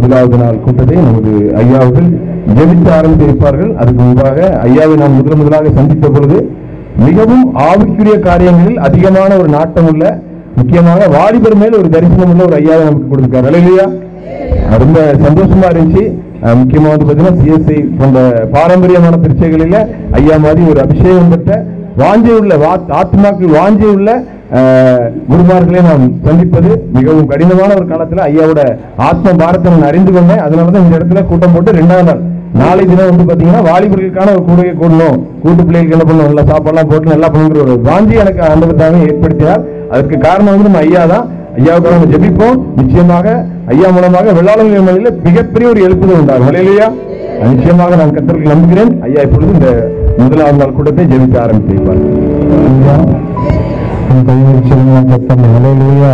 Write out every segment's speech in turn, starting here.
முதலாவது நாள் கூட்டத்தை நமது ஐயா அவர்கள் ஜெபித்து ஆரம்பித்திருப்பார்கள் அதுக்கு முன்பாக ஐயாவை நான் முதல் முதலாக சந்தித்த பொழுது மிகவும் ஆவிக்குரிய காரியங்களில் அதிகமான ஒரு நாட்டம் உள்ள முக்கியமாக வாலிபர் மேல் ஒரு தரிசனம் உள்ள ஒரு ஐயாவை நமக்கு கொடுத்திருக்காரு இல்லையா ரொம்ப சந்தோஷமா இருந்துச்சு அஹ் முக்கியமா வந்து பாத்தீங்கன்னா சிஎஸ்ஐ போன்ற பாரம்பரியமான திருச்சைகளில ஐயா மாதிரி ஒரு அபிஷேகம் பெற்ற வாஞ்சை உள்ள வா- ஆத்மாக்கள் வாஞ்சை உள்ள அஹ், குருமார்களை நாம் சந்திப்பது மிகவும் கடினமான ஒரு காலத்துல ஐயாவோட ஆத்ம பாரத்தை நான் அறிந்து கொண்டேன் அதனாலதான் இந்த இடத்துல கூட்டம் போட்டு ரெண்டாவது நாள் நாளை தினம் வந்து பாத்தீங்கன்னா வாலிபர்களுக்கான ஒரு கூடுகை கூடணும் கூட்டு பிள்ளைகளுக்கு என்ன பண்ணணும் நல்லா சாப்பாடுலாம் போட்டு நல்லா பண்ணுங்கிற ஒரு வாஞ்சி எனக்கு ஆண்டவத்தாவே ஏற்படுத்தினார் அதற்கு காரணம் வந்து நம்ம ஐயா தான் ஐயாவுக்கு நம்ம ஜெபிப்போம் நிச்சயமாக ஐயா மூலமாக வெள்ளாளங்கள் மலையில மிகப்பெரிய ஒரு எழுப்புதல் உண்டாகும் இல்லையா நிச்சயமாக நான் கத்தருக்கு நம்புகிறேன் ஐயா இப்பொழுது இந்த முதலாவது நாள் கூட்டத்தை ஜெபிக்க ஆரம்பித்திருப்பார் ஐயா உன் கையில் சிறுமியா கத்தம் அலையிலேயா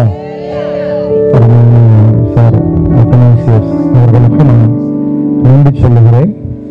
சார் அத்தனாசியஸ் அவர்களுக்கு நான் நன்றி சொல்லுகிறேன்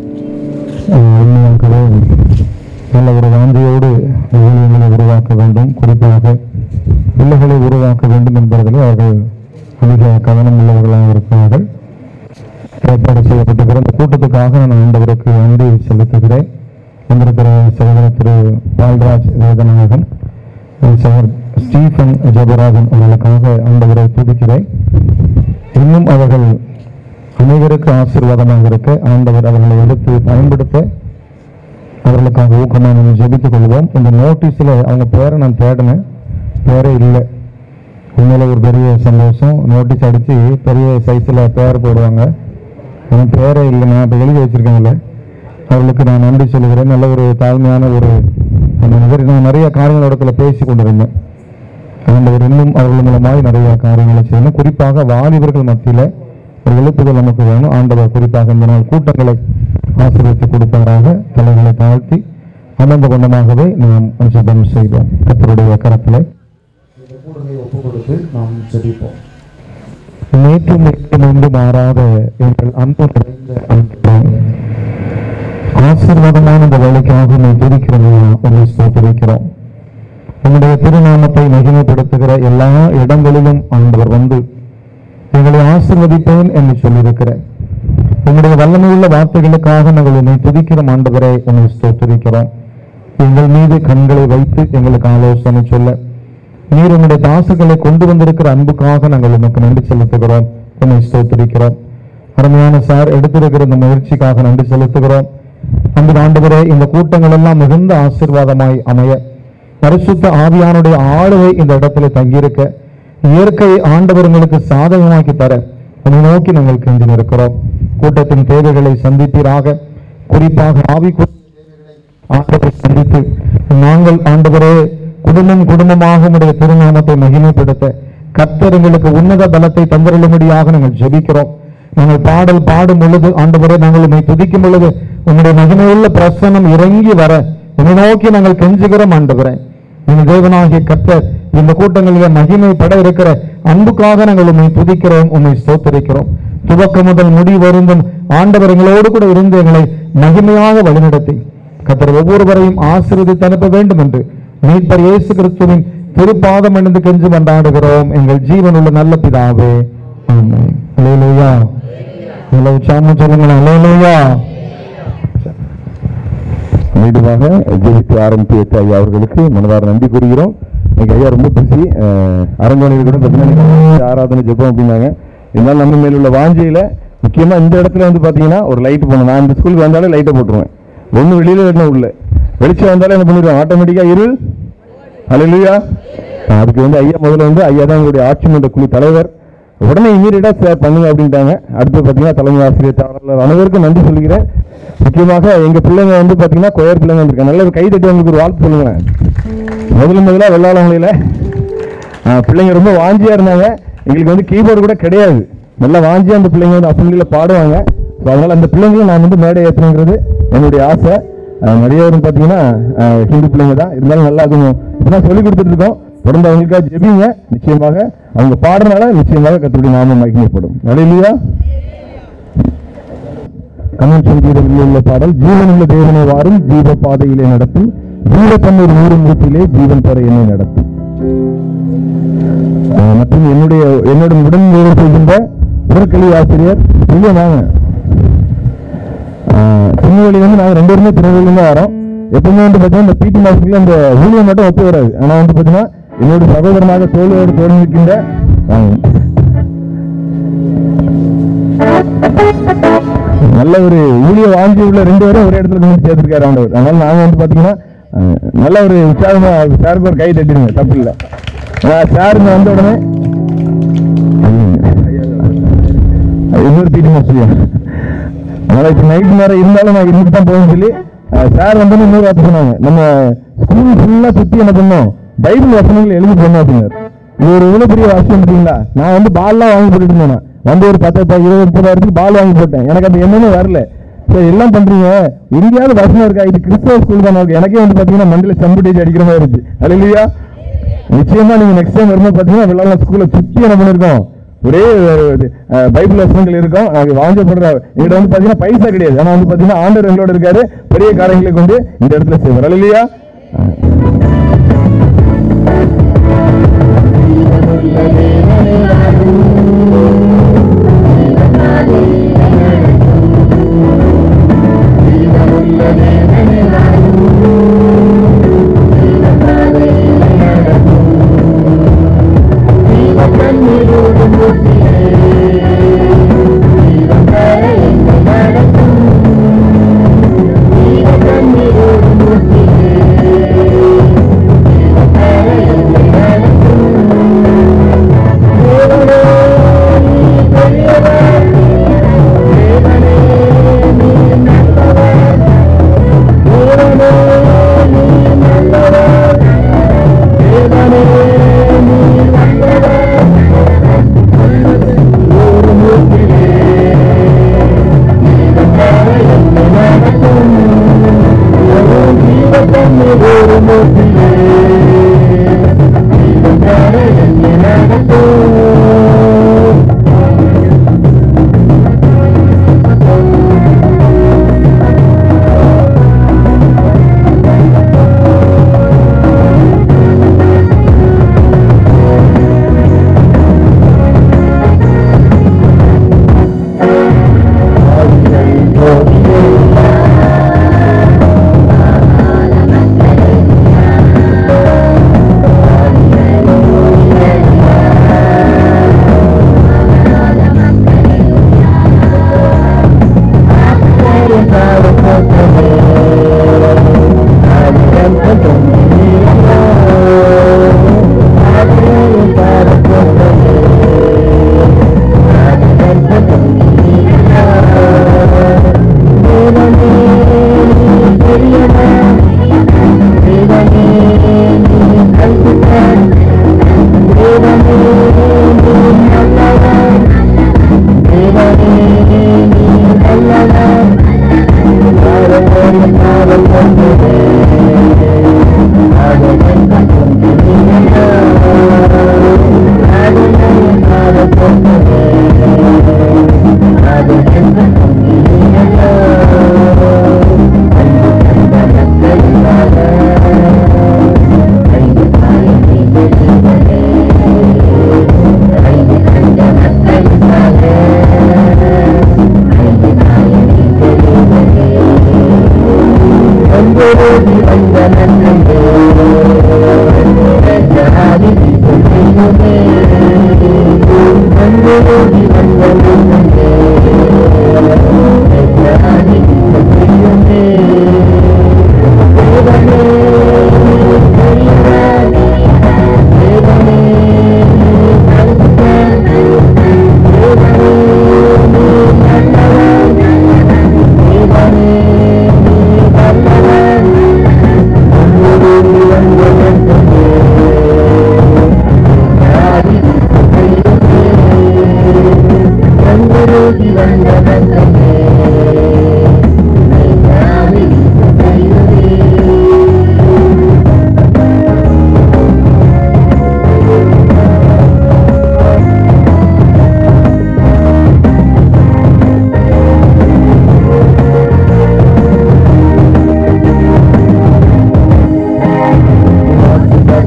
உண்மையாகவே நல்ல ஒரு வாந்தியோடு ஊழியர்களை உருவாக்க வேண்டும் குறிப்பாக பிள்ளைகளை உருவாக்க வேண்டும் என்பதிலே அவர்கள் அதிக கவனம் உள்ளவர்களாக இருக்கிறார்கள் ஏற்பாடு செய்யப்பட்டிருக்கிற இந்த கூட்டத்துக்காக நான் ஆண்டவருக்கு நன்றி செலுத்துகிறேன் வந்திருக்கிற சகோதரர் திரு பால்ராஜ் வேதநாயகன் சகோதரர் ஸ்டீஃபன் ஜெபராஜன் அவர்களுக்காக ஆண்டவரை துதிக்கிறேன் இன்னும் அவர்கள் அனைவருக்கு ஆசீர்வாதமாக இருக்க ஆண்டவர் அவர்களை எடுத்து பயன்படுத்த அவர்களுக்காக ஊக்கமாக நம்ம ஜெபித்துக் கொள்வோம் இந்த நோட்டீஸில் அவங்க பேரை நான் தேடினேன் பேரே இல்லை உண்மையில ஒரு பெரிய சந்தோஷம் நோட்டீஸ் அடித்து பெரிய சைஸில் பேர் போடுவாங்க என் பேரே இல்லை நான் இப்போ எழுதி வச்சிருக்கேன்ல அவர்களுக்கு நான் நன்றி சொல்லுகிறேன் நல்ல ஒரு தாழ்மையான ஒரு அந்த மாதிரி நான் நிறைய காரியங்கள் இடத்துல பேசி கொண்டிருந்தேன் ஆண்டவர் இன்னும் அவர்கள் மூலமாக நிறைய காரியங்களை செய்யணும் குறிப்பாக வாலிபர்கள் மத்தியில் ஒரு எழுப்புதல் நமக்கு வேணும் ஆண்டவர் குறிப்பாக இந்த நாள் கூட்டங்களை ஆசீர்வதித்து கொடுப்பாராக தலைகளை தாழ்த்தி அமர்ந்த கொண்டமாகவே நாம் ஜெபம் செய்வோம் கத்தருடைய கரத்திலே ஒப்பு கொடுத்து நாம் ஜெபிப்போம் நேற்று நின்று மாறாத எங்கள் அன்பு நிறைந்த ஆண்டவரே, ஆசீர்வாதமான இந்த வேலைக்காக நீ துதிக்கிறோம் உங்களை ஸ்தோத்திரிக்கிறோம் உங்களுடைய திருநாமத்தை மகிமைப்படுத்துகிற எல்லா இடங்களிலும் ஆண்டவர் வந்து எங்களை ஆசிர்வதிப்பேன் என்று சொல்லியிருக்கிறேன் உங்களுடைய வல்லமையுள்ள வார்த்தைகளுக்காக நாங்கள் உன்னை துதிக்கிறோம் ஆண்டவரே உன்னை ஸ்தோத்திரிக்கிறோம் எங்கள் மீது கண்களை வைத்து எங்களுக்கு ஆலோசனை சொல்ல நீர் உங்களுடைய தாசுகளை கொண்டு வந்திருக்கிற அன்புக்காக நாங்கள் உமக்கு நன்றி செலுத்துகிறோம் உன்னை ஸ்தோத்திரிக்கிறோம் அருமையான சார் எடுத்திருக்கிற இந்த முயற்சிக்காக நன்றி செலுத்துகிறோம் அன்பு ஆண்டவரே இந்த கூட்டங்கள் எல்லாம் மிகுந்த ஆசீர்வாதமாய் அமைய பரிசுத்த ஆவியானுடைய ஆளுகை இந்த இடத்துல தங்கியிருக்க இயற்கை ஆண்டவர்களுக்கு சாதகமாக்கி தர உன்னை நோக்கி நாங்கள் கெஞ்சி நிற்கிறோம் கூட்டத்தின் தேவைகளை சந்திப்பீராக குறிப்பாக ஆவிக்குரிய ஆண்டவரை சந்தித்து நாங்கள் ஆண்டவரே குடும்பம் குடும்பமாக உடைய திருநாமத்தை மகிமைப்படுத்த கர்த்தர் எங்களுக்கு உன்னத பலத்தை தந்திரலும்படியாக நாங்கள் ஜெபிக்கிறோம் நாங்கள் பாடல் பாடும் பொழுது ஆண்டவரே நாங்கள் உண்மை துதிக்கும் பொழுது உங்களுடைய மகிமையுள்ள பிரசனம் இறங்கி வர உன்னை நோக்கி நாங்கள் கெஞ்சுகிறோம் ஆண்டவரே எங்கள் தேவனாகிய கர்த்தர் இந்த கூட்டங்களில் மகிமைப்பட இருக்கிற அன்புக்காக நாங்கள் உண்மை துதிக்கிறோம் உண்மை ஸ்தோத்தரிக்கிறோம் துவக்க முதல் முடி வருந்தும் ஆண்டவர் எங்களோடு கூட இருந்து எங்களை மகிமையாக வழிநடத்தி கத்தர் ஒவ்வொருவரையும் ஆசீர்வதித்து அனுப்ப வேண்டும் என்று மீட்பர் இயேசு கிறிஸ்துவின் திருப்பாதம் அணிந்து கெஞ்சு கொண்டாடுகிறோம் எங்கள் ஜீவன் உள்ள நல்ல பிதாவே ஆமென். அல்லேலூயா இவ்வளவு சாமம் சொல்லுங்களேன் அல்லேலூயா மீண்டுமாக ஜெயித்து ஆரம்பித்து ஐயா அவர்களுக்கு மனதார நன்றி கூறுகிறோம் இன்னைக்கு ஐயா ரொம்ப பிஸி அரங்கோணியில் கூட பார்த்தீங்கன்னா ஆராதனை ஜெபம் அப்படின்னாங்க இருந்தாலும் நம்ம மேல உள்ள வாஞ்சையில முக்கியமா இந்த இடத்துல வந்து பாத்தீங்கன்னா ஒரு லைட் போடணும் நான் இந்த ஸ்கூலுக்கு வந்தாலே லைட்டை போட்டுருவேன் ஒண்ணு வெளியில என்ன உள்ள வெளிச்சம் வந்தாலே என்ன பண்ணிடுவேன் ஆட்டோமேட்டிக்கா இருள் அல்லையா அதுக்கு வந்து ஐயா முதல்ல வந்து ஐயா தான் எங்களுடைய ஆட்சி மன்ற குழு தலைவர் உடனே இமீடியட்டா சார் பண்ணுங்க அப்படின்ட்டாங்க அடுத்து பார்த்தீங்கன்னா தலைமை ஆசிரியர் தாளர் அனைவருக்கும் நன்றி சொல்கிறேன் முக்கியமாக எங்க பிள்ளைங்க வந்து பார்த்தீங்கன்னா கொயர் பிள்ளைங்க வந்திருக்காங்க நல்ல ஒரு கை தட்டி அவங்களுக்கு ஒரு வாழ்த்து சொல்லுங்க முதல்ல முதல்ல வெள்ளாளங்களில பிள்ளைங்க ரொம்ப வாஞ்சியா இருந்தாங்க எங்களுக்கு வந்து கீபோர்டு கூட கிடையாது நல்லா வாஞ்சியா அந்த பிள்ளைங்க வந்து அசம்பிளியில் பாடுவாங்க ஸோ அதனால அந்த பிள்ளைங்களும் நான் வந்து மேடை ஏற்றணுங்கிறது என்னுடைய ஆசை அஹ் நிறைய பேரும் பார்த்தீங்கன்னா அஹ் ஹிந்து பிள்ளைங்க தான் இருந்தாலும் நல்லா அதுவும் இப்பதான் சொல்லி கொடுத்துட்டு இருக்கோம் தொடர்ந்து அவங்களுக்காக ஜெபிங்க நிச்சயமாக அவங்க பாடுறதுனால நிச்சயமாக கத்தருடைய நாமம் மகிமைப்படும் இல்லையா கமல்சன் கீதத்தில் உள்ள பாடல் ஜீவனுள்ள தேவனை வாரும் ஜீவ பாதையிலே நடத்தும் ஜீவ தண்ணீர் ஊரும் வீட்டிலே ஜீவன் பெற என்னை நடத்தும் அஹ் மற்றும் என்னுடைய என்னுடன் உடன் வேலை செய்கின்ற உடற்கல்வி ஆசிரியர் இங்கே வாங்க ஆஹ் திருநெல்வேலி வந்து நாங்கள் ரெண்டு பேருமே திருநெல்வேலியில தான் வரோம் எப்பவுமே வந்து பார்த்தீங்கன்னா இந்த பிடி மாசத்துல இந்த ஊழியம் மட்டும் ஒத்து வராது ஆனால் வந்து பார்த்தீங்கன்னா என்னோட சகோதரனாக தோழோடு தோழி நிற்கின்ற வாங்க. நல்ல ஒரு ஊழிய வாஞ்சி உள்ள ரெண்டு பேரும் ஒரே இடத்துல கொண்டு வந்து சேர்த்திருக்காரு ஆண்டவர் அதனால நாங்க வந்து பாத்தீங்கன்னா அஹ், நல்ல ஒரு உற்சாகமா சாருக்கு ஒரு கை தட்டிடுங்க தப்பு இல்லை சாருங்க வந்த உடனே அது இன்னொரு பீட்டி மாஸ்டரியா அதனால இப்ப நைட் நேரம் இருந்தாலும் நான் இருந்துட்டு தான் போகணும்னு சொல்லி சார் வந்தோன்னு இன்னொரு வார்த்தை சொன்னாங்க நம்ம ஸ்கூல் ஃபுல்லா சுத்தி என்ன பண்ணோம் பைபிள் வசனங்கள் எழுதி போடணும் அப்படின்னாரு இது ஒரு இவ்வளவு பெரிய விஷயம் பார்த்தீங்களா நான் வந்து பால்லாம் வாங்கி போட்டுட்டு இருந்தேன் நான். வந்து ஒரு பத்து ப- இருபது முப்பதாயிரத்துக்கு பால் வாங்கி போட்டேன் எனக்கு அந்த எண்ணமே வரல சரி எல்லாம் பண்றீங்க எங்கேயாவது வசனம் இருக்கா இது கிறிஸ்தவ ஸ்கூல் தான் இருக்கு எனக்கே வந்து பாத்தீங்கன்னா மண்டல சம்புடேஜ் அடிக்கிற மாதிரி இருந்துச்சு அல்லையா நிச்சயமா நீங்க நெக்ஸ்ட் டைம் வரும்போது பாத்தீங்கன்னா வெள்ளாள ஸ்கூல்ல சுத்தி என்ன பண்ணிருக்கோம் ஒரே ஒரு இது, அஹ், பைபிள் வசனங்கள் இருக்கும் அது வாஞ்சப்படுற எங்கிட்ட வந்து பாத்தீங்கன்னா பைசா கிடையாது ஆனா வந்து பாத்தீங்கன்னா ஆண்டவர் எங்களோட இருக்காரு பெரிய காரியங்களை கொண்டு இந்த இடத்துல செய்வார் இல்லையா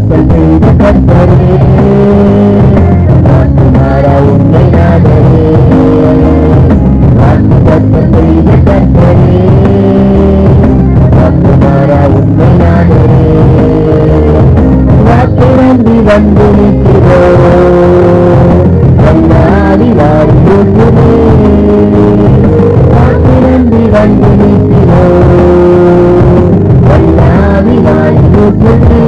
கர்த்தரே, நான் குமாரா உம்மை நாடுகிறேன். இரக்கம் செய்த கர்த்தரே வாக்குமாரா உண்மை நாடரே வாக்குரம்பி வந்து நிற்கிறோ கண்ணாடி வாரி ஊற்றுமே வாக்குரம்பி வந்து நிற்கிறோ கண்ணாடி வாரி ஊற்றுமே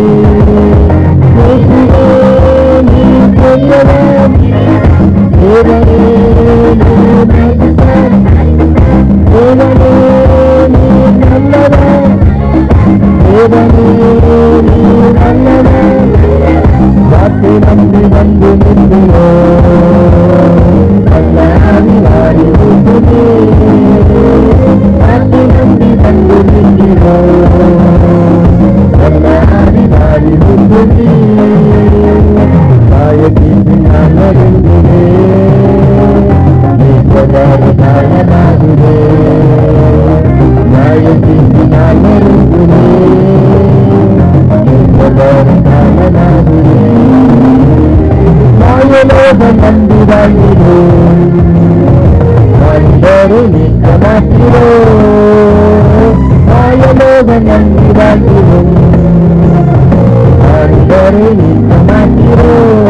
இயேசுவே நீ பெரியவர் தேவனே நீ பரிசுத்தர் தேவனே நீ நல்லவர் தேவனே நீ நல்லவர் வாக்கு நம்பி வந்து நின்றோ கல்லாவி வாரி ஊற்றுமே வாக்கு நம்பி வந்து நின்றோ கல்லாவி வாரி ஊற்றுமே காயத்தின் நான் நெருங்கினே ஈஸ்வராரி காயமாகுதே காயத்தின் நான் நெருங்கினே ஈஸ்வராரி காயமாகுதே மாயலோகம் நம்பி வாழ்கிறோ மனிதரை நீக்க மாற்றோ மாயலோகம் நம்பி வாழ்கிறோம் மனிதரை நீக்க மாற்றோ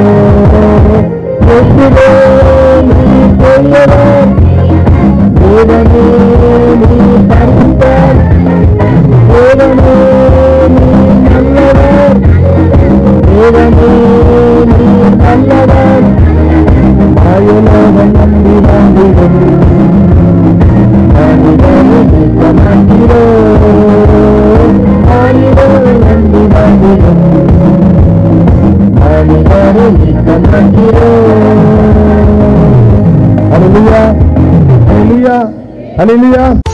இயேசுவே நீ பெரியவர் தேவனே நீ பரிசுத்தர் தேவனே நீ நல்லவர் தேவனே நீ நல்லவர் மாயலோகம் நம்பி வாழ்கிறோம் மனிதரை நீக்க மாற்றோ மனிதரை நம்பி வாழ்கிறோம் மனிதரை நீக்க மாற்றோ அலிலியா அலிலியா அலிலியா